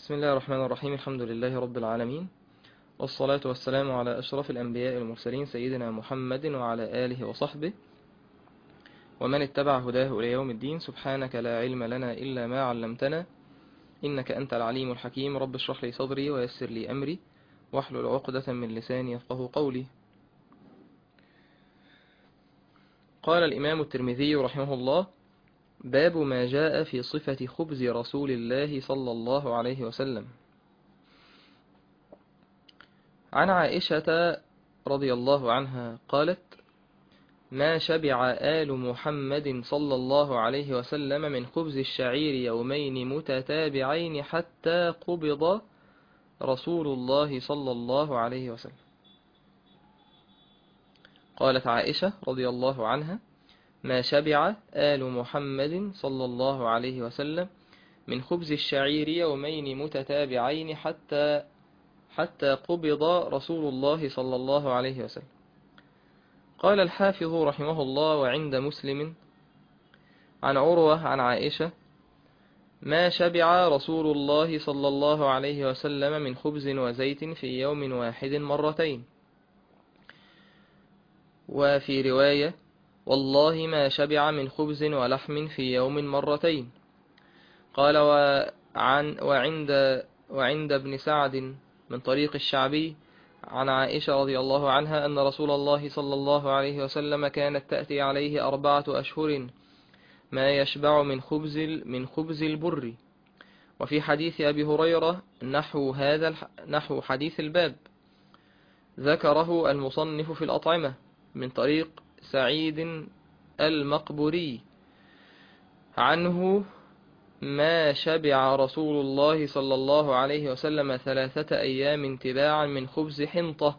بسم الله الرحمن الرحيم الحمد لله رب العالمين والصلاة والسلام على أشرف الأنبياء والمرسلين سيدنا محمد وعلى آله وصحبه ومن اتبع هداه إلى يوم الدين سبحانك لا علم لنا إلا ما علمتنا إنك أنت العليم الحكيم رب اشرح لي صدري ويسر لي أمري واحلل عقدة من لساني يفقه قولي قال الإمام الترمذي رحمه الله باب ما جاء في صفة خبز رسول الله صلى الله عليه وسلم عن عائشة رضي الله عنها قالت ما شبع آل محمد صلى الله عليه وسلم من خبز الشعير يومين متتابعين حتى قبض رسول الله صلى الله عليه وسلم قالت عائشة رضي الله عنها ما شبع آل محمد صلى الله عليه وسلم من خبز الشعير يومين متتابعين حتى حتى قبض رسول الله صلى الله عليه وسلم قال الحافظ رحمه الله وعند مسلم عن عروة عن عائشة ما شبع رسول الله صلى الله عليه وسلم من خبز وزيت في يوم واحد مرتين وفي رواية والله ما شبع من خبز ولحم في يوم مرتين قال وعن وعند وعند ابن سعد من طريق الشعبي عن عائشة رضي الله عنها أن رسول الله صلى الله عليه وسلم كانت تأتي عليه أربعة أشهر ما يشبع من خبز من خبز البر وفي حديث أبي هريرة نحو هذا نحو حديث الباب ذكره المصنف في الأطعمة من طريق سعيد المقبوري عنه ما شبع رسول الله صلى الله عليه وسلم ثلاثة أيام تباعا من خبز حنطة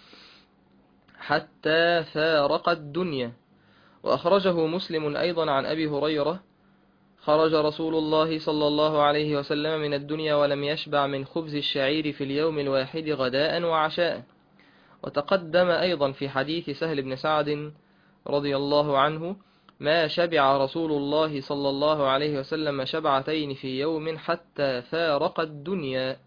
حتى فارق الدنيا وأخرجه مسلم أيضا عن أبي هريرة خرج رسول الله صلى الله عليه وسلم من الدنيا ولم يشبع من خبز الشعير في اليوم الواحد غداء وعشاء وتقدم أيضا في حديث سهل بن سعد رضي الله عنه ما شبع رسول الله صلى الله عليه وسلم شبعتين في يوم حتى فارق الدنيا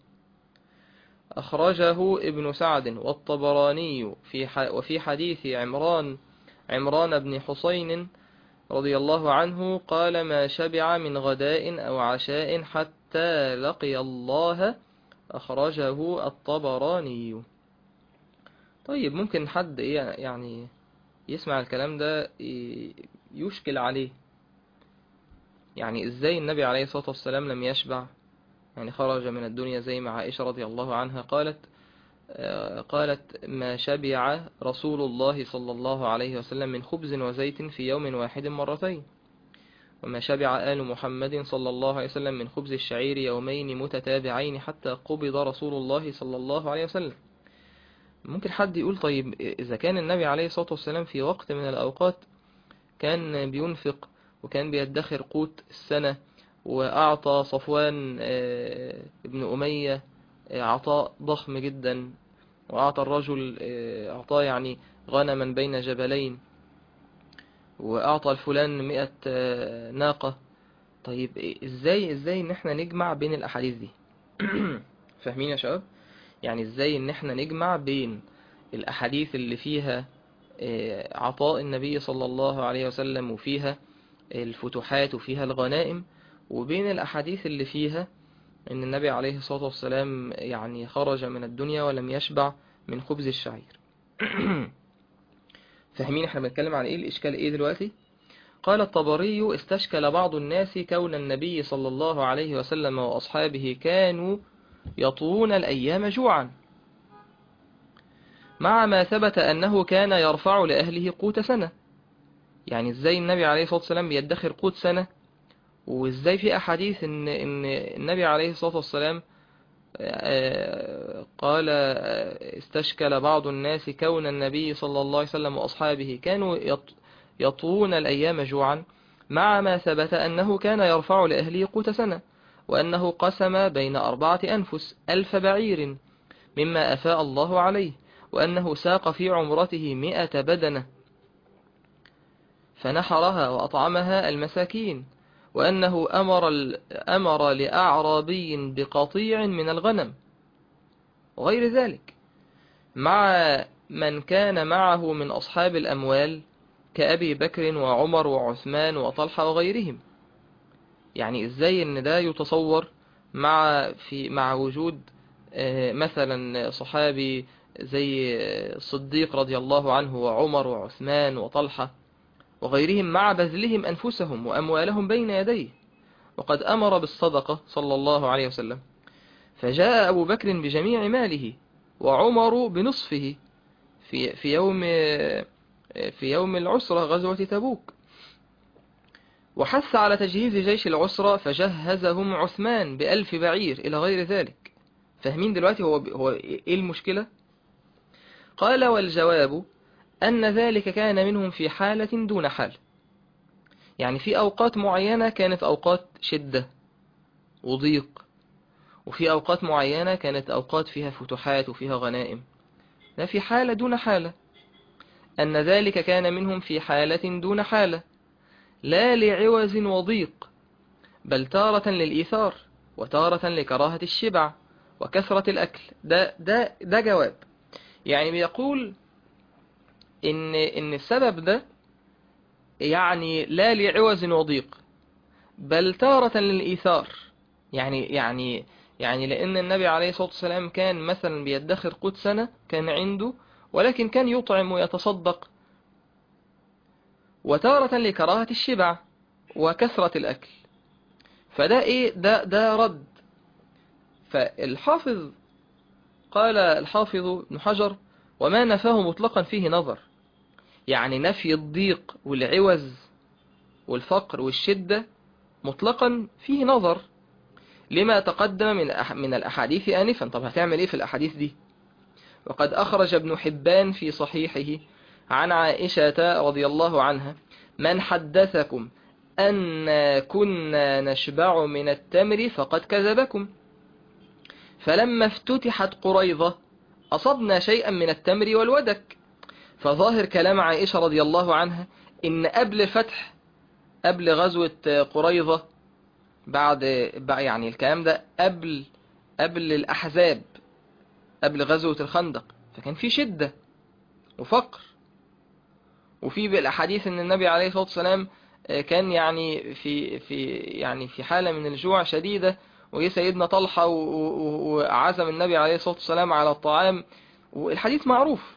أخرجه ابن سعد والطبراني في وفي حديث عمران عمران بن حسين رضي الله عنه قال ما شبع من غداء أو عشاء حتى لقي الله أخرجه الطبراني طيب ممكن حد يعني يسمع الكلام ده يشكل عليه يعني ازاي النبي عليه الصلاة والسلام لم يشبع يعني خرج من الدنيا زي ما عائشة رضي الله عنها قالت قالت ما شبع رسول الله صلى الله عليه وسلم من خبز وزيت في يوم واحد مرتين وما شبع آل محمد صلى الله عليه وسلم من خبز الشعير يومين متتابعين حتى قبض رسول الله صلى الله عليه وسلم ممكن حد يقول طيب إذا كان النبي عليه الصلاة والسلام في وقت من الأوقات كان بينفق وكان بيدخر قوت السنة وأعطى صفوان ابن أمية عطاء ضخم جدا وأعطى الرجل أعطاه يعني غنما بين جبلين وأعطى الفلان مئة ناقة طيب إزاي إزاي إن إحنا نجمع بين الأحاديث دي فاهمين يا شباب يعني إزاي إن إحنا نجمع بين الأحاديث اللي فيها عطاء النبي صلى الله عليه وسلم وفيها الفتوحات وفيها الغنائم وبين الأحاديث اللي فيها أن النبي عليه الصلاة والسلام يعني خرج من الدنيا ولم يشبع من خبز الشعير فاهمين احنا بنتكلم عن ايه الاشكال ايه دلوقتي قال الطبري استشكل بعض الناس كون النبي صلى الله عليه وسلم وأصحابه كانوا يطوون الأيام جوعا مع ما ثبت أنه كان يرفع لأهله قوت سنة يعني ازاي النبي عليه الصلاة والسلام بيدخر قوت سنة وازاي في أحاديث إن, إن النبي عليه الصلاة والسلام قال استشكل بعض الناس كون النبي صلى الله عليه وسلم وأصحابه كانوا يطوون الأيام جوعا مع ما ثبت أنه كان يرفع لأهله قوت سنة وأنه قسم بين أربعة أنفس ألف بعير مما أفاء الله عليه وأنه ساق في عمرته مئة بدنة فنحرها وأطعمها المساكين وأنه أمر, أمر لأعرابي بقطيع من الغنم وغير ذلك مع من كان معه من أصحاب الأموال كأبي بكر وعمر وعثمان وطلحة وغيرهم يعني إزاي أن ده يتصور مع في مع وجود مثلا صحابي زي الصديق رضي الله عنه وعمر وعثمان وطلحة وغيرهم مع بذلهم أنفسهم وأموالهم بين يديه وقد أمر بالصدقة صلى الله عليه وسلم فجاء أبو بكر بجميع ماله وعمر بنصفه في في يوم في يوم العسرة غزوة تبوك وحث على تجهيز جيش العسرة فجهزهم عثمان بألف بعير إلى غير ذلك فاهمين دلوقتي هو هو إيه المشكلة قال والجواب أن ذلك كان منهم في حالة دون حال يعني في أوقات معينة كانت أوقات شدة وضيق وفي أوقات معينة كانت أوقات فيها فتوحات وفيها غنائم لا في حالة دون حالة أن ذلك كان منهم في حالة دون حالة لا لعوز وضيق بل تارة للإيثار وتارة لكراهة الشبع وكثرة الأكل ده, ده, ده جواب يعني بيقول إن, إن السبب ده يعني لا لعوز وضيق بل تارة للإيثار يعني يعني يعني لأن النبي عليه الصلاة والسلام كان مثلا بيدخر قوت سنة كان عنده ولكن كان يطعم ويتصدق وتارة لكراهة الشبع وكثرة الأكل فده إيه ده ده رد فالحافظ قال الحافظ ابن حجر وما نفاه مطلقا فيه نظر يعني نفي الضيق والعوز والفقر والشدة مطلقا فيه نظر لما تقدم من من الأحاديث آنفا طب هتعمل إيه في الأحاديث دي وقد أخرج ابن حبان في صحيحه عن عائشة رضي الله عنها من حدثكم أن كنا نشبع من التمر فقد كذبكم فلما افتتحت قريظة أصبنا شيئا من التمر والودك فظاهر كلام عائشة رضي الله عنها إن قبل الفتح قبل غزوة قريظة بعد يعني الكلام ده قبل قبل الأحزاب قبل غزوة الخندق فكان في شدة وفقر وفي بالأحاديث أن النبي عليه الصلاة والسلام كان يعني في في يعني في حالة من الجوع شديدة وجه سيدنا طلحة وعزم النبي عليه الصلاة والسلام على الطعام والحديث معروف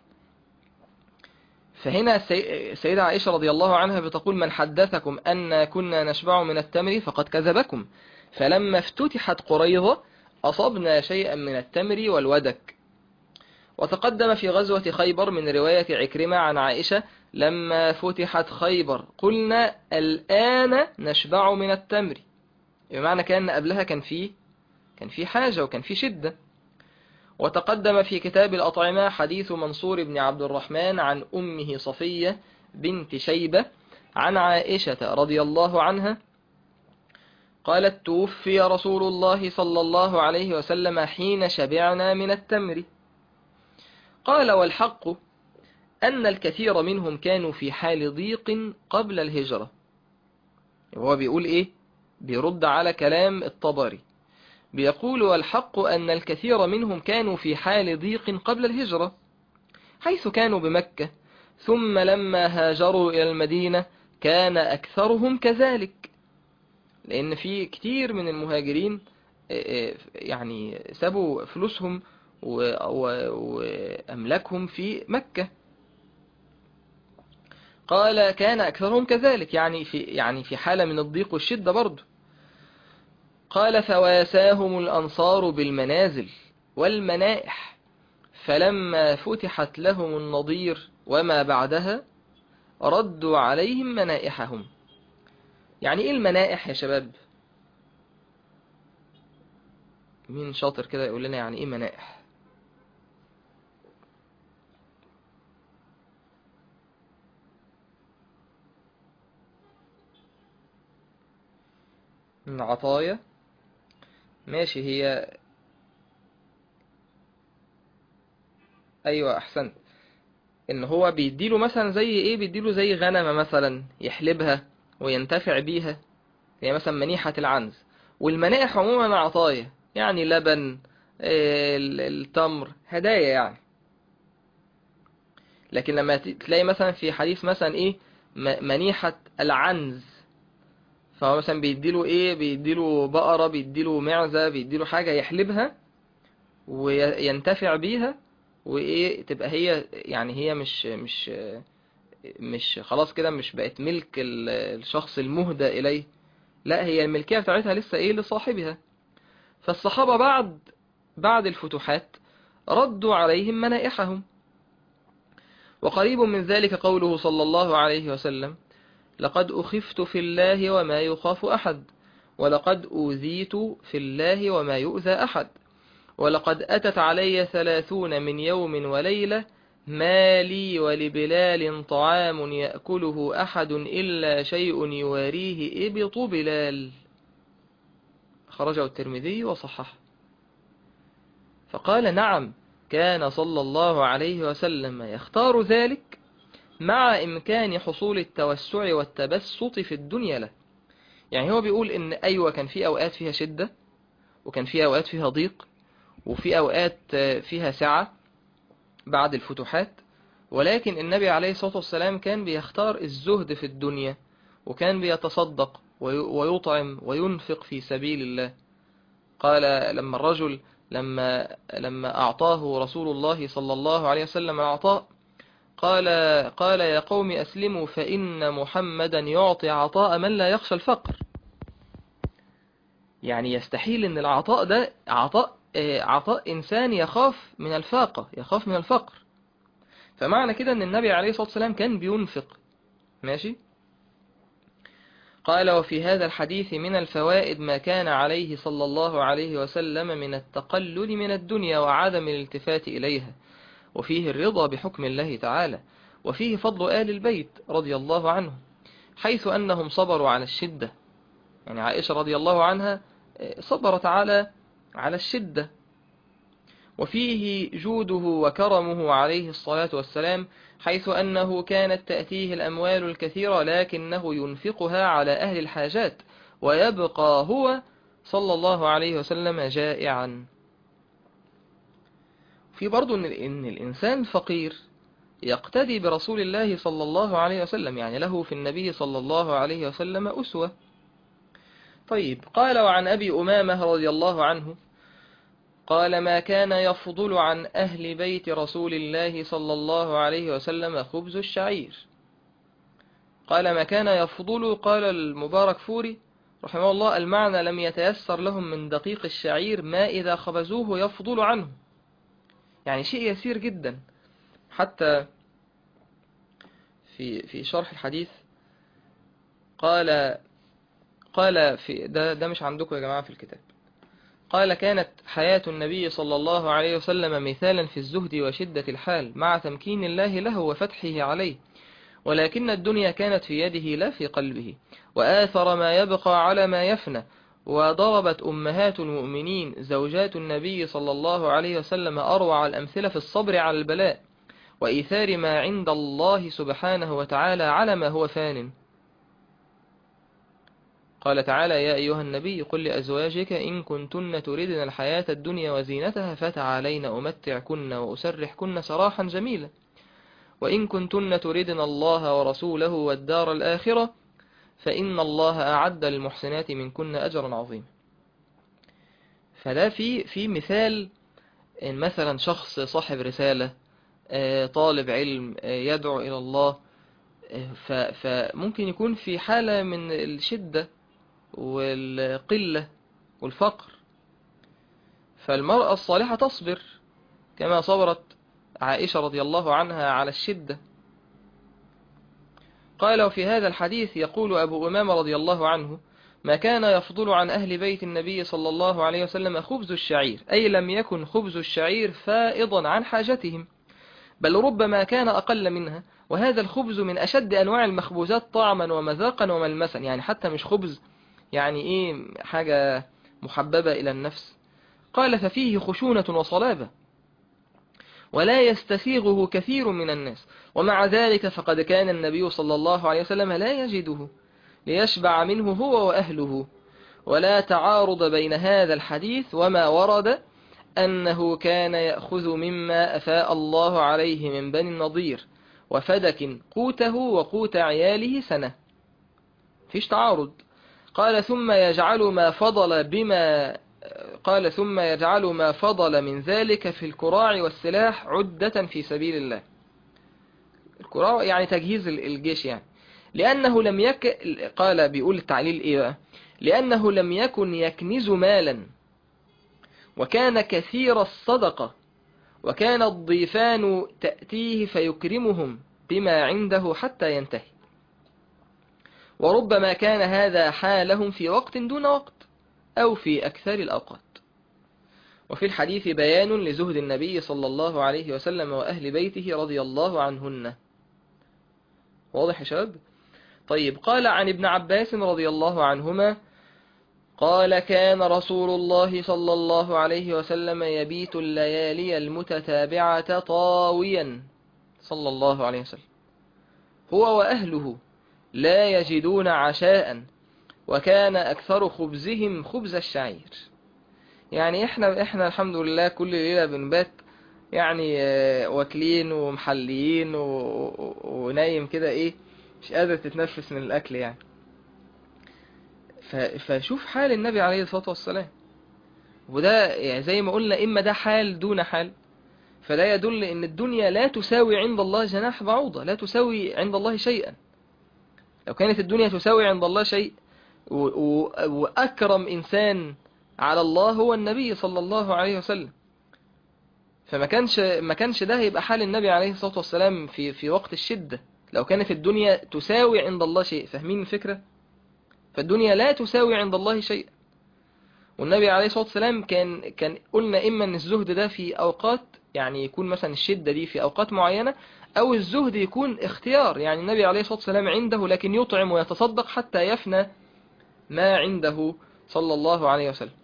فهنا السيدة عائشة رضي الله عنها بتقول من حدثكم أن كنا نشبع من التمر فقد كذبكم فلما افتتحت قريظة أصبنا شيئا من التمر والودك وتقدم في غزوة خيبر من رواية عكرمة عن عائشة لما فتحت خيبر قلنا الآن نشبع من التمر بمعنى كان قبلها كان فيه كان في حاجة وكان في شدة وتقدم في كتاب الأطعمة حديث منصور بن عبد الرحمن عن أمه صفية بنت شيبة عن عائشة رضي الله عنها قالت توفي رسول الله صلى الله عليه وسلم حين شبعنا من التمر قال والحق أن الكثير منهم كانوا في حال ضيق قبل الهجرة هو بيقول إيه بيرد على كلام الطبري بيقول والحق أن الكثير منهم كانوا في حال ضيق قبل الهجرة حيث كانوا بمكة ثم لما هاجروا إلى المدينة كان أكثرهم كذلك لأن في كتير من المهاجرين يعني سابوا فلوسهم وأملاكهم في مكة قال كان أكثرهم كذلك يعني في يعني في حالة من الضيق والشدة برضه قال فواساهم الأنصار بالمنازل والمنائح فلما فتحت لهم النضير وما بعدها ردوا عليهم منائحهم يعني ايه المنائح يا شباب مين شاطر كده يقول لنا يعني ايه منائح من عطايا ماشي هي ايوه احسنت ان هو بيديله مثلا زي ايه بيديله زي غنمة مثلا يحلبها وينتفع بيها هي مثلا منيحة العنز والمنائح عموما عطايا يعني لبن آه، ال- التمر هدايا يعني لكن لما ت- تلاقي مثلا في حديث مثلا ايه م- منيحة العنز فهو مثلا بيديله ايه بيديله بقرة بيديله معزة بيديله حاجة يحلبها وينتفع بيها وايه تبقى هي يعني هي مش مش مش خلاص كده مش بقت ملك ال- الشخص المهدى اليه لا هي الملكية بتاعتها لسه ايه لصاحبها فالصحابة بعد بعد الفتوحات ردوا عليهم منائحهم وقريب من ذلك قوله صلى الله عليه وسلم لقد أخفت في الله وما يخاف أحد ولقد أوذيت في الله وما يؤذى أحد ولقد أتت علي ثلاثون من يوم وليلة ما لي ولبلال طعام يأكله أحد إلا شيء يواريه إبط بلال خرجه الترمذي وصححه فقال نعم كان صلى الله عليه وسلم يختار ذلك مع إمكان حصول التوسع والتبسط في الدنيا له يعني هو بيقول إن أيوة كان في أوقات فيها شدة وكان في أوقات فيها ضيق وفي أوقات فيها سعة بعد الفتوحات ولكن النبي عليه الصلاة والسلام كان بيختار الزهد في الدنيا وكان بيتصدق وي- ويطعم وينفق في سبيل الله قال لما الرجل لما لما أعطاه رسول الله صلى الله عليه وسلم العطاء قال قال يا قوم أسلموا فإن محمدا يعطي عطاء من لا يخشى الفقر يعني يستحيل ان العطاء ده عطاء آه، عطاء إنسان يخاف من الفاقة يخاف من الفقر فمعنى كده ان النبي عليه الصلاة والسلام كان بينفق ماشي قال وفي هذا الحديث من الفوائد ما كان عليه صلى الله عليه وسلم من التقلل من الدنيا وعدم الالتفات إليها وفيه الرضا بحكم الله تعالى وفيه فضل آل البيت رضي الله عنهم حيث أنهم صبروا على الشدة يعني عائشة رضي الله عنها آه، صبرت على على الشدة وفيه جوده وكرمه عليه الصلاة والسلام حيث أنه كانت تأتيه الأموال الكثيرة لكنه ينفقها على أهل الحاجات ويبقى هو صلى الله عليه وسلم جائعا في برضو إن إن الإنسان فقير يقتدي برسول الله صلى الله عليه وسلم يعني له في النبي صلى الله عليه وسلم أسوة طيب قال وعن أبي أمامة رضي الله عنه قال ما كان يفضل عن أهل بيت رسول الله صلى الله عليه وسلم خبز الشعير قال ما كان يفضل قال المبارك فوري رحمه الله المعنى لم يتيسر لهم من دقيق الشعير ما إذا خبزوه يفضل عنه يعني شيء يسير جدا حتى في في شرح الحديث قال قال في ده ده مش عندكم يا جماعة في الكتاب قال كانت حياة النبي صلى الله عليه وسلم مثالا في الزهد وشدة الحال مع تمكين الله له وفتحه عليه ولكن الدنيا كانت في يده لا في قلبه وآثر ما يبقى على ما يفنى وضربت أمهات المؤمنين زوجات النبي صلى الله عليه وسلم أروع الأمثلة في الصبر على البلاء وإيثار ما عند الله سبحانه وتعالى على ما هو فان قال تعالى يا أيها النبي قل لأزواجك إن كنتن تردن الحياة الدنيا وزينتها فتعالين أمتعكن وأسرحكن سراحا جميلا وإن كنتن تردن الله ورسوله والدار الآخرة فإن الله أعد للمحسنات منكن أجرا عظيما فده في في مثال إن مثلا شخص صاحب رسالة آه، طالب علم آه، يدعو إلى الله آه، ف- فممكن يكون في حالة من الشدة والقلة والفقر فالمرأة الصالحة تصبر كما صبرت عائشة رضي الله عنها على الشدة قال وفي هذا الحديث يقول أبو أمامة رضي الله عنه ما كان يفضل عن أهل بيت النبي صلى الله عليه وسلم خبز الشعير أي لم يكن خبز الشعير فائضا عن حاجتهم بل ربما كان أقل منها وهذا الخبز من أشد أنواع المخبوزات طعما ومذاقا وملمسا يعني حتى مش خبز يعني إيه حاجة محببة إلى النفس قال ففيه خشونة وصلابة ولا يستسيغه كثير من الناس ومع ذلك فقد كان النبي صلى الله عليه وسلم لا يجده ليشبع منه هو وأهله ولا تعارض بين هذا الحديث وما ورد أنه كان يأخذ مما أفاء الله عليه من بني النضير وفدك قوته وقوت عياله سنة فيش تعارض قال ثم يجعل ما فضل بما قال ثم يجعل ما فضل من ذلك في الكراع والسلاح عدة في سبيل الله الكراع يعني تجهيز الجيش يعني لأنه لم يك قال بيقول التعليل إيه بقى لأنه لم يكن يكنز مالا وكان كثير الصدقة وكان الضيفان تأتيه فيكرمهم بما عنده حتى ينتهي وربما كان هذا حالهم في وقت دون وقت أو في أكثر الأوقات وفي الحديث بيان لزهد النبي صلى الله عليه وسلم وأهل بيته رضي الله عنهن واضح يا شباب طيب قال عن ابن عباس رضي الله عنهما قال كان رسول الله صلى الله عليه وسلم يبيت الليالي المتتابعة طاويا صلى الله عليه وسلم هو وأهله لا يجدون عشاء وكان أكثر خبزهم خبز الشعير يعني احنا احنا الحمد لله كل ليلة بنبات يعني واكلين ومحليين ونايم كده ايه مش قادر تتنفس من الاكل يعني فشوف حال النبي عليه الصلاة والسلام وده يعني زي ما قلنا إما ده حال دون حال فده يدل ان الدنيا لا تساوي عند الله جناح بعوضة لا تساوي عند الله شيئا لو كانت الدنيا تساوي عند الله شيء وأكرم إنسان على الله هو النبي صلى الله عليه وسلم فما كانش ما كانش ده يبقى حال النبي عليه الصلاة والسلام في في وقت الشدة لو كانت الدنيا تساوي عند الله شيء فاهمين الفكرة فالدنيا لا تساوي عند الله شيء والنبي عليه الصلاة والسلام كان كان قلنا إما أن الزهد ده في أوقات يعني يكون مثلا الشدة دي في أوقات معينة أو الزهد يكون اختيار يعني النبي عليه الصلاة والسلام عنده لكن يطعم ويتصدق حتى يفنى ما عنده صلى الله عليه وسلم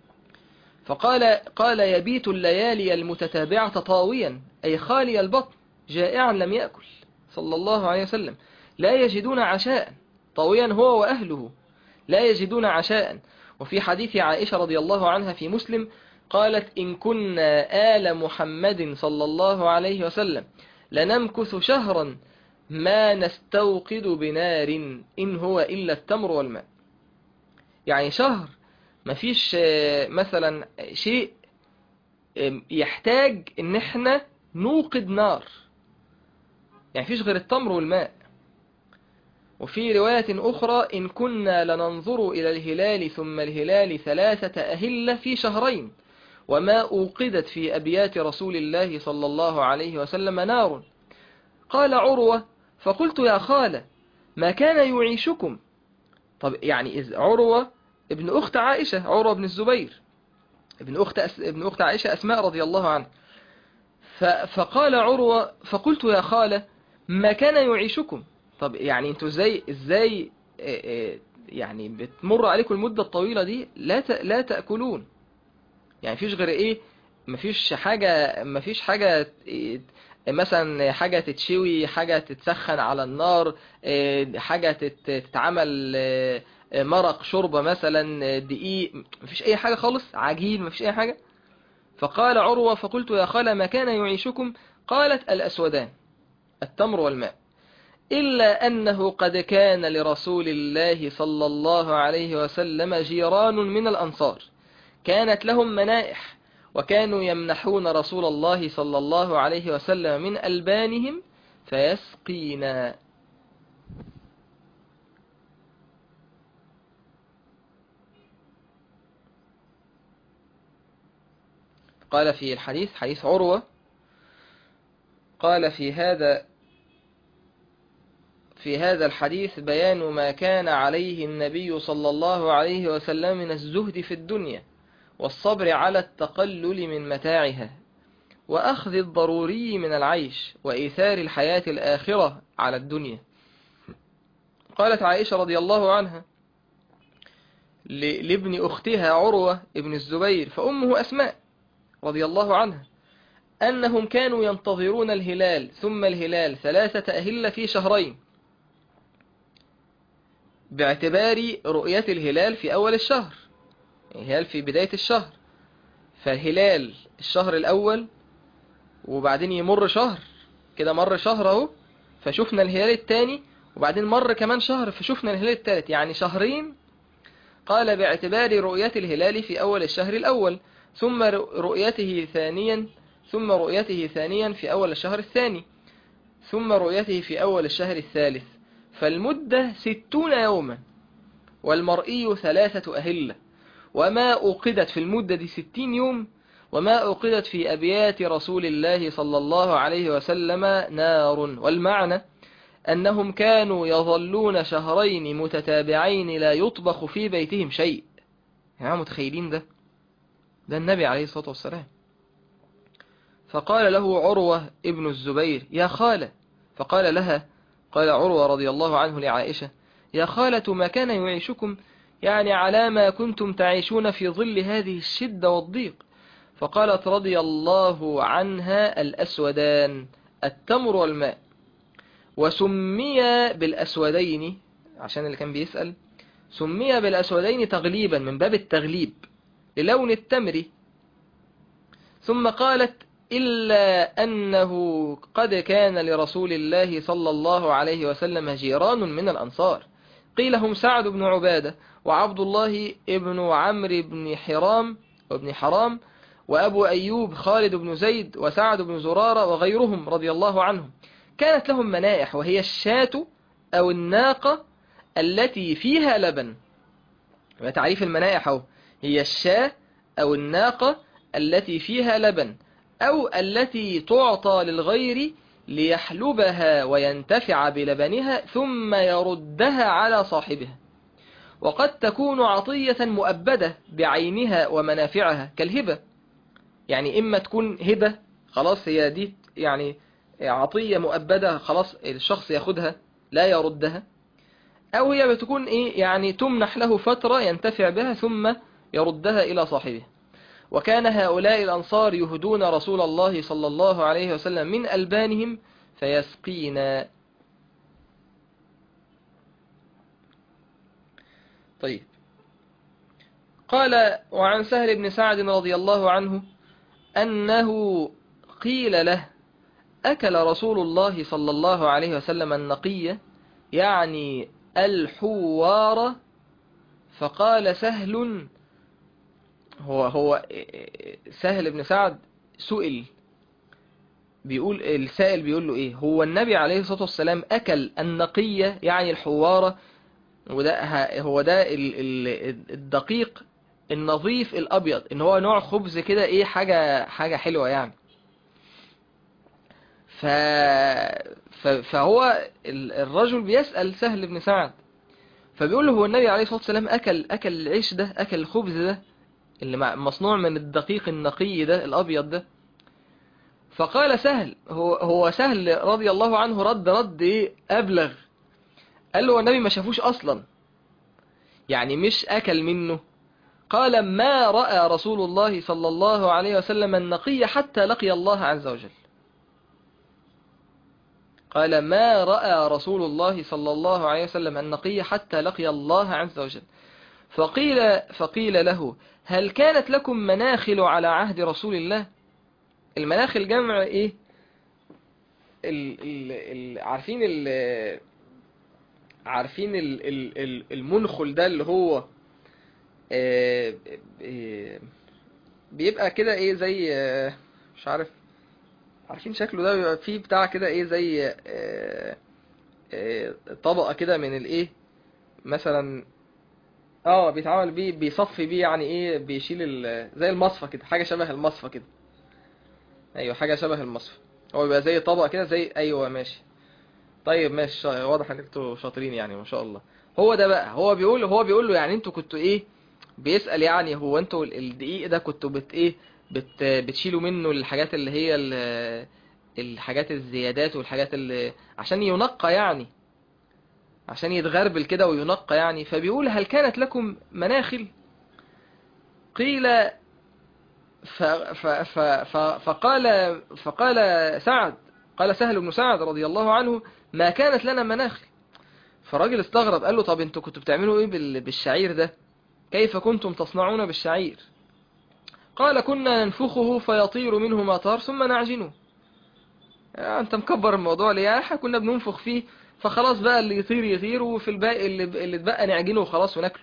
فقال قال يبيت الليالي المتتابعة طاويا أي خالي البطن جائعا لم يأكل صلى الله عليه وسلم لا يجدون عشاء طاويا هو وأهله لا يجدون عشاء وفي حديث عائشة رضي الله عنها في مسلم قالت إن كنا آل محمد صلى الله عليه وسلم لنمكث شهرا ما نستوقد بنار إن هو إلا التمر والماء يعني شهر ما فيش مثلا شيء يحتاج ان احنا نوقد نار يعني فيش غير التمر والماء وفي رواية أخرى إن كنا لننظر إلى الهلال ثم الهلال ثلاثة أهلة في شهرين وما أوقدت في أبيات رسول الله صلى الله عليه وسلم نار قال عروة فقلت يا خالة ما كان يعيشكم طب يعني إذ عروة ابن أخت عائشة عروة بن الزبير ابن أخت, أس... ابن أخت عائشة أسماء رضي الله عنها ف... فقال عروة فقلت يا خالة ما كان يعيشكم طب يعني انتوا ازاي ازاي يعني بتمر عليكم المدة الطويلة دي لا ت... لا تأكلون يعني فيش غير ايه مفيش حاجة مفيش حاجة مثلا حاجة تتشوي حاجة تتسخن على النار حاجة تتعمل مرق شوربة مثلا دقيق مفيش اي حاجة خالص عجين مفيش اي حاجة فقال عروة فقلت يا خالة ما كان يعيشكم قالت الأسودان التمر والماء إلا أنه قد كان لرسول الله صلى الله عليه وسلم جيران من الأنصار كانت لهم منائح وكانوا يمنحون رسول الله صلى الله عليه وسلم من ألبانهم فيسقينا قال في الحديث حديث عروة قال في هذا في هذا الحديث بيان ما كان عليه النبي صلى الله عليه وسلم من الزهد في الدنيا والصبر على التقلل من متاعها وأخذ الضروري من العيش وإيثار الحياة الآخرة على الدنيا قالت عائشة رضي الله عنها لابن أختها عروة ابن الزبير فأمه أسماء رضي الله عنها أنهم كانوا ينتظرون الهلال ثم الهلال ثلاثة أهلة في شهرين باعتبار رؤية الهلال في أول الشهر الهلال في بداية الشهر فالهلال الشهر الأول وبعدين يمر شهر كده مر شهر اهو فشفنا الهلال الثاني وبعدين مر كمان شهر فشفنا الهلال الثالث يعني شهرين قال باعتبار رؤية الهلال في أول الشهر الأول ثم رؤيته ثانيا ثم رؤيته ثانيا في أول الشهر الثاني ثم رؤيته في أول الشهر الثالث فالمدة ستون يوما والمرئي ثلاثة أهلة وما أوقدت في المدة دي ستين يوم وما أوقدت في أبيات رسول الله صلى الله عليه وسلم نار والمعنى أنهم كانوا يظلون شهرين متتابعين لا يطبخ في بيتهم شيء يعني متخيلين ده ده النبي عليه الصلاة والسلام فقال له عروة ابن الزبير يا خالة فقال لها قال عروة رضي الله عنه لعائشة يا خالة ما كان يعيشكم يعني على ما كنتم تعيشون في ظل هذه الشدة والضيق فقالت رضي الله عنها الأسودان التمر والماء وسمي بالأسودين عشان اللي كان بيسأل سمي بالأسودين تغليبا من باب التغليب للون التمر ثم قالت إلا أنه قد كان لرسول الله صلى الله عليه وسلم جيران من الأنصار قيل هم سعد بن عبادة وعبد الله ابن عمرو بن حرام وابن حرام وأبو أيوب خالد بن زيد وسعد بن زرارة وغيرهم رضي الله عنهم كانت لهم منائح وهي الشاة أو الناقة التي فيها لبن وتعريف المنائح أو هي الشاة أو الناقة التي فيها لبن أو التي تعطى للغير ليحلبها وينتفع بلبنها ثم يردها على صاحبها وقد تكون عطية مؤبدة بعينها ومنافعها كالهبة يعني إما تكون هبة خلاص هي دي يعني عطية مؤبدة خلاص الشخص ياخدها لا يردها أو هي بتكون إيه يعني تمنح له فترة ينتفع بها ثم يردها إلى صاحبه وكان هؤلاء الأنصار يهدون رسول الله صلى الله عليه وسلم من ألبانهم فيسقينا طيب قال وعن سهل بن سعد رضي الله عنه أنه قيل له أكل رسول الله صلى الله عليه وسلم النقية يعني الحوار فقال سهل هو هو سهل بن سعد سئل بيقول السائل بيقول له ايه هو النبي عليه الصلاة والسلام اكل النقية يعني الحوارة وده هو ده الدقيق النظيف الابيض ان هو نوع خبز كده ايه حاجة حاجة حلوة يعني ف... ف... فهو الرجل بيسأل سهل بن سعد فبيقول له هو النبي عليه الصلاة والسلام أكل أكل العيش ده أكل الخبز ده اللي مصنوع من الدقيق النقي ده الأبيض ده فقال سهل هو هو سهل رضي الله عنه رد رد ايه أبلغ قال له النبي ما شافوش أصلا يعني مش أكل منه قال ما رأى رسول الله صلى الله عليه وسلم النقي حتى لقي الله عز وجل قال ما رأى رسول الله صلى الله عليه وسلم النقي حتى لقي الله عز وجل فقيل, فقيل له هل كانت لكم مناخل على عهد رسول الله المناخل جمع ايه ال ال ال عارفين ال عارفين ال ال المنخل ده اللي هو آه آه بيبقى كده ايه زي آه مش عارف عارفين شكله ده بيبقى فيه بتاع كده ايه زي طبقة كده من الايه مثلا اه بيتعامل بيه بيصفي بيه يعني ايه بيشيل زي المصفى كده حاجة شبه المصفى كده ايوه حاجة شبه المصفى هو بيبقى زي طبقة كده زي ايوه ماشي طيب ماشي واضح ان انتوا شاطرين يعني ما شاء الله هو ده بقى هو بيقول هو بيقول له يعني انتوا كنتوا ايه بيسأل يعني هو انتوا الدقيق ده كنتوا بت ايه بت بتشيلوا منه الحاجات اللي هي الحاجات الزيادات والحاجات اللي عشان ينقى يعني عشان يتغربل كده وينقى يعني فبيقول هل كانت لكم مناخل قيل ف ف ف ف فقال فقال سعد قال سهل بن سعد رضي الله عنه ما كانت لنا مناخل فالراجل استغرب قال له طب انتوا كنتوا بتعملوا ايه بال- بالشعير ده كيف كنتم تصنعون بالشعير قال كنا ننفخه فيطير منه ما طار ثم نعجنه يعني انت مكبر الموضوع ليه يعني احنا كنا بننفخ فيه فخلاص بقى اللي يطير يطير وفي الباقي اللي, اللي اتبقى نعجنه وخلاص وناكله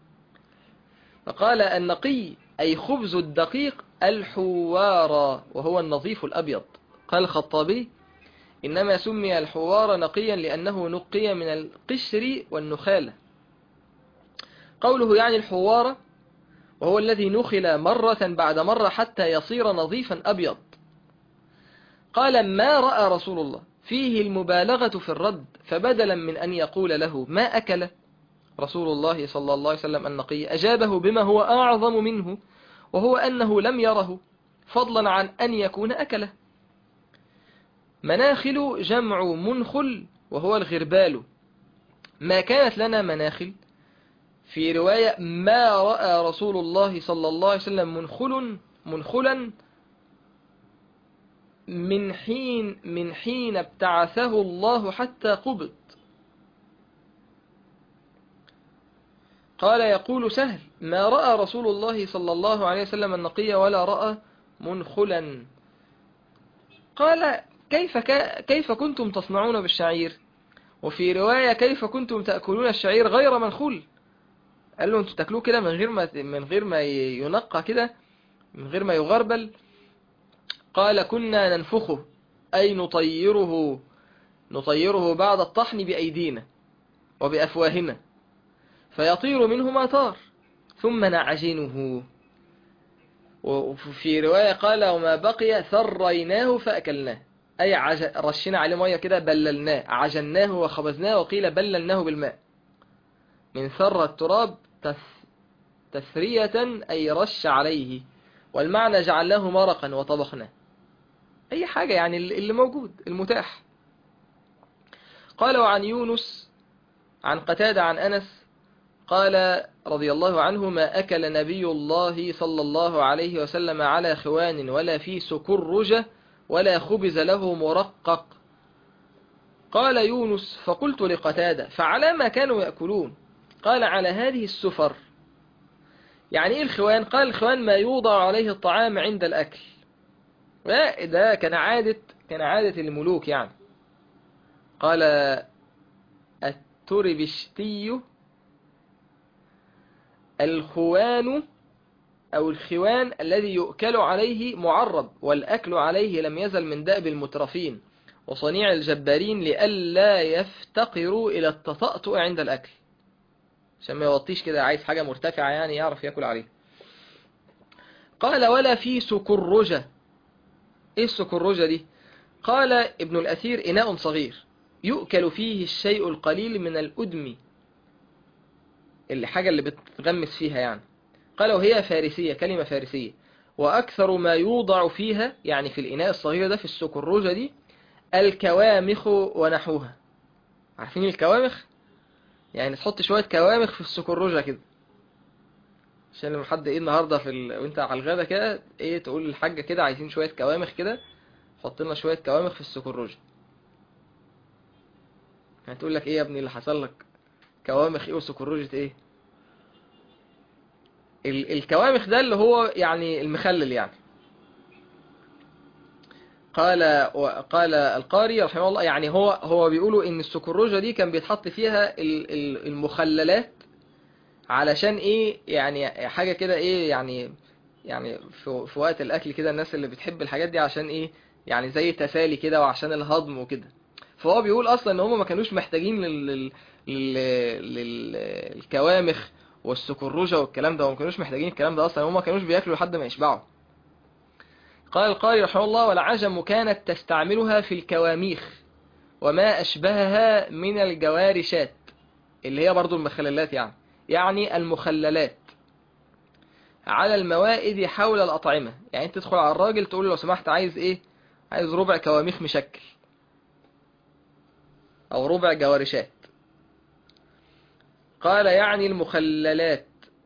فقال النقي أي خبز الدقيق الحوار وهو النظيف الأبيض قال الخطابي إنما سمي الحوار نقيا لأنه نقي من القشر والنخالة قوله يعني الحوار وهو الذي نخل مرة بعد مرة حتى يصير نظيفا أبيض قال ما رأى رسول الله فيه المبالغة في الرد فبدلا من أن يقول له ما أكل رسول الله صلى الله عليه وسلم النقي أجابه بما هو أعظم منه وهو أنه لم يره فضلا عن أن يكون أكله مناخل جمع منخل وهو الغربال ما كانت لنا مناخل في رواية ما رأى رسول الله صلى الله عليه وسلم منخل منخلا من حين من حين ابتعثه الله حتى قبض قال يقول سهل ما رأى رسول الله صلى الله عليه وسلم النقي ولا رأى منخلا قال كيف كيف كنتم تصنعون بالشعير وفي رواية كيف كنتم تأكلون الشعير غير منخول قال له انتوا تاكلوه كده من غير ما من غير ما ينقى كده من غير ما يغربل قال كنا ننفخه أي نطيره نطيره بعد الطحن بأيدينا وبأفواهنا فيطير منه ما طار ثم نعجنه وفي رواية قال وما بقي ثريناه فأكلناه أي عج... رشينا عليه مية كده بللناه عجناه وخبزناه وقيل بللناه بالماء من ثر التراب تث... تثرية أي رش عليه والمعنى جعلناه مرقا وطبخناه أي حاجة يعني اللي موجود المتاح قال وعن يونس عن قتادة عن أنس قال رضي الله عنه ما أكل نبي الله صلى الله عليه وسلم على خوان ولا في سكرجة ولا خبز له مرقق قال يونس فقلت لقتادة فعلى ما كانوا يأكلون قال على هذه السفر يعني ايه الخوان قال الخوان ما يوضع عليه الطعام عند الأكل ده كان عادة كان عادة الملوك يعني قال التربشتي الخوان أو الخوان الذي يؤكل عليه معرب والأكل عليه لم يزل من دأب المترفين وصنيع الجبارين لئلا يفتقروا إلى التطأطؤ عند الأكل عشان ما يوطيش كده عايز حاجة مرتفعة يعني يعرف يأكل عليه قال ولا في سكرجة ايه السكرجة دي قال ابن الأثير إناء صغير يؤكل فيه الشيء القليل من الأدم اللي حاجة اللي بتغمس فيها يعني قال وهي فارسية كلمة فارسية وأكثر ما يوضع فيها يعني في الإناء الصغير ده في السكرجة دي الكوامخ ونحوها عارفين الكوامخ يعني تحط شوية كوامخ في السكرجة كده عشان لما حد ايه النهارده في ال... وانت على الغدا كده ايه تقول للحاجة كده عايزين شوية كوامخ كده حط لنا شوية كوامخ في السكرجة هتقول لك ايه يا ابني اللي حصل لك كوامخ ايه وسكرجة ايه ال... الكوامخ ده اللي هو يعني المخلل يعني قال قال القاري رحمه الله يعني هو هو بيقولوا ان السكرجة دي كان بيتحط فيها المخللات علشان ايه يعني حاجة كده ايه يعني يعني في, في وقت الاكل كده الناس اللي بتحب الحاجات دي عشان ايه يعني زي تسالي كده وعشان الهضم وكده فهو بيقول اصلا ان هم ما كانوش محتاجين لل لل للكوامخ والسكرجة والكلام ده وما كانوش محتاجين الكلام ده اصلا هم ما كانوش بياكلوا لحد ما يشبعوا قال القاري رحمه الله والعجم كانت تستعملها في الكواميخ وما أشبهها من الجوارشات اللي هي برضو المخللات يعني يعني المخللات على الموائد حول الأطعمة يعني انت تدخل على الراجل تقول له لو سمحت عايز ايه عايز ربع كواميخ مشكل او ربع جوارشات قال يعني المخللات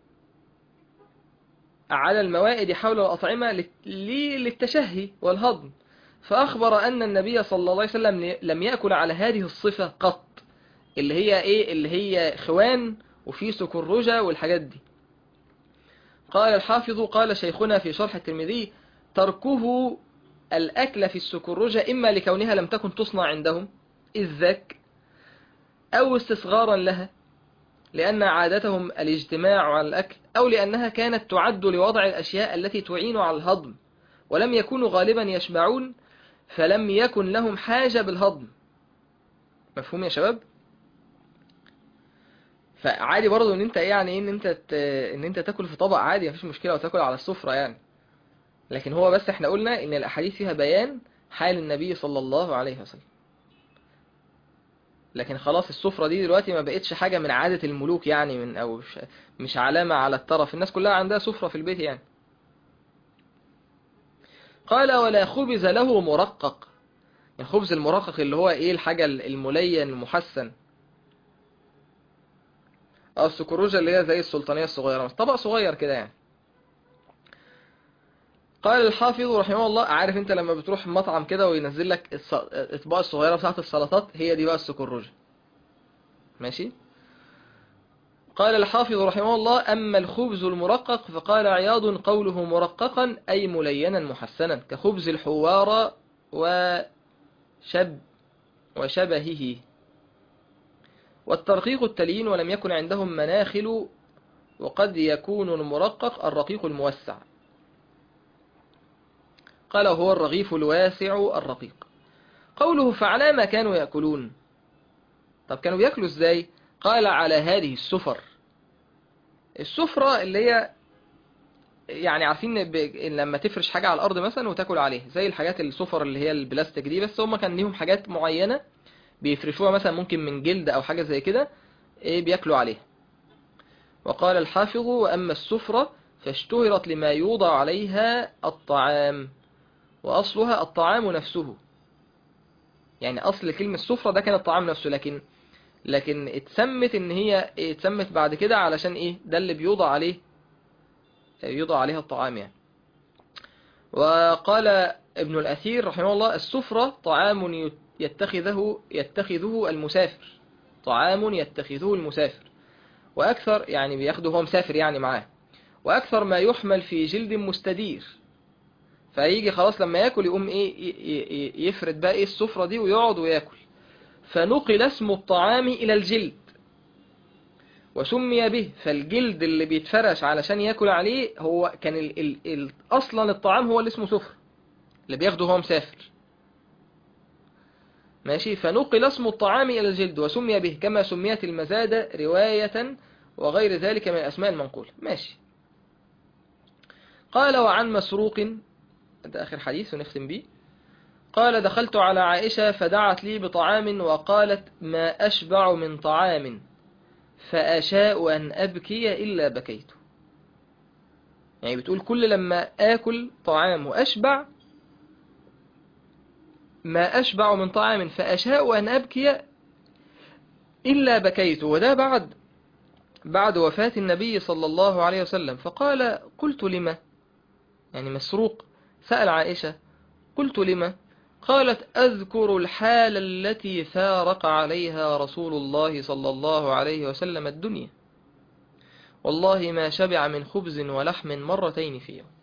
على الموائد حول الأطعمة للتشهي والهضم فأخبر أن النبي صلى الله عليه وسلم لم يأكل على هذه الصفة قط اللي هي ايه اللي هي خوان وفي سكرجة والحاجات دي قال الحافظ قال شيخنا في شرح الترمذي تركه الأكل في السكرجة إما لكونها لم تكن تصنع عندهم إذ ذاك أو استصغارا لها لأن عادتهم الاجتماع على الأكل أو لأنها كانت تعد لوضع الأشياء التي تعين على الهضم ولم يكونوا غالبا يشبعون فلم يكن لهم حاجة بالهضم مفهوم يا شباب فعادي برضو ان انت يعني ايه ان انت ت... ان انت تاكل في طبق عادي مفيش مشكلة وتاكل على السفرة يعني لكن هو بس احنا قلنا ان الاحاديث فيها بيان حال النبي صلى الله عليه وسلم لكن خلاص السفرة دي دلوقتي ما بقتش حاجة من عادة الملوك يعني من او مش, مش علامة على الترف الناس كلها عندها سفرة في البيت يعني قال ولا خبز له مرقق الخبز المرقق اللي هو ايه الحاجة الملين المحسن اه السكروجة اللي هي زي السلطانية الصغيرة طبق صغير كده يعني قال الحافظ رحمه الله عارف انت لما بتروح مطعم كده وينزل لك الاطباق الصغيرة بتاعت السلطات هي دي بقى السكروجة ماشي قال الحافظ رحمه الله أما الخبز المرقق فقال عياض قوله مرققا أي ملينا محسنا كخبز الحوار وشب وشبهه والترقيق التليين ولم يكن عندهم مناخل وقد يكون المرقق الرقيق الموسع قال هو الرغيف الواسع الرقيق قوله فعلى ما كانوا يأكلون طب كانوا بيأكلوا ازاي قال على هذه السفر السفرة اللي هي يعني عارفين ب... لما تفرش حاجة على الأرض مثلا وتاكل عليها زي الحاجات السفر اللي هي البلاستيك دي بس هم كان ليهم حاجات معينة بيفرشوها مثلا ممكن من جلد أو حاجة زي كده إيه بياكلوا عليها وقال الحافظ وأما السفرة فاشتهرت لما يوضع عليها الطعام وأصلها الطعام نفسه يعني أصل كلمة سفرة ده كان الطعام نفسه لكن لكن اتسمت ان هي اتسمت بعد كده علشان ايه ده اللي بيوضع عليه يوضع عليها الطعام يعني وقال ابن الأثير رحمه الله السفرة طعام يتخذه يتخذه المسافر طعام يتخذه المسافر وأكثر يعني بياخده هو مسافر يعني معاه وأكثر ما يحمل في جلد مستدير فيجي خلاص لما ياكل يقوم ايه يفرد بقى ايه السفرة دي ويقعد وياكل فنقل اسم الطعام إلى الجلد وسمي به فالجلد اللي بيتفرش علشان ياكل عليه هو كان ال ال ال أصلا الطعام هو اللي اسمه سفر اللي بياخده هو مسافر ماشي فنقل اسم الطعام إلى الجلد وسمي به كما سميت المزادة رواية وغير ذلك من الأسماء المنقولة ماشي قال وعن مسروق ده آخر حديث ونختم به قال دخلت على عائشة فدعت لي بطعام وقالت ما أشبع من طعام فأشاء أن أبكي إلا بكيت يعني بتقول كل لما آكل طعام وأشبع ما أشبع من طعام فأشاء أن أبكي إلا بكيت وده بعد بعد وفاة النبي صلى الله عليه وسلم فقال قلت لما يعني مسروق سأل عائشة قلت لما قالت أذكر الحال التي فارق عليها رسول الله صلى الله عليه وسلم الدنيا والله ما شبع من خبز ولحم مرتين في يوم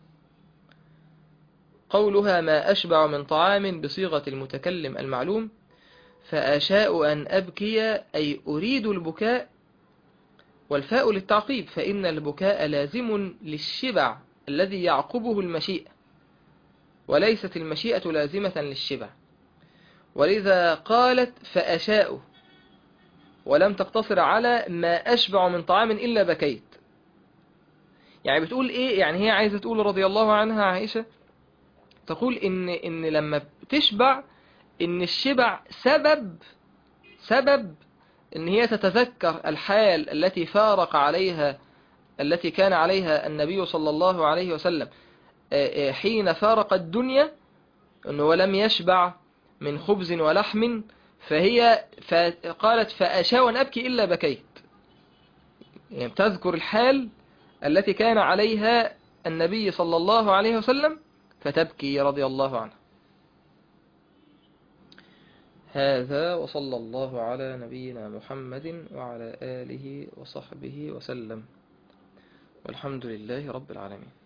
قولها ما أشبع من طعام بصيغة المتكلم المعلوم فأشاء أن أبكي أي أريد البكاء والفاء للتعقيب فإن البكاء لازم للشبع الذي يعقبه المشيئة وليست المشيئة لازمة للشبع ولذا قالت فأشاء ولم تقتصر على ما أشبع من طعام إلا بكيت يعني بتقول إيه يعني هي عايزة تقول رضي الله عنها عائشة تقول إن, إن لما بتشبع إن الشبع سبب سبب إن هي تتذكر الحال التي فارق عليها التي كان عليها النبي صلى الله عليه وسلم حين فارق الدنيا أنه ولم يشبع من خبز ولحم فهي قالت فأشاء أن أبكي إلا بكيت يعني تذكر الحال التي كان عليها النبي صلى الله عليه وسلم فتبكي رضي الله عنه هذا وصلى الله على نبينا محمد وعلى آله وصحبه وسلم والحمد لله رب العالمين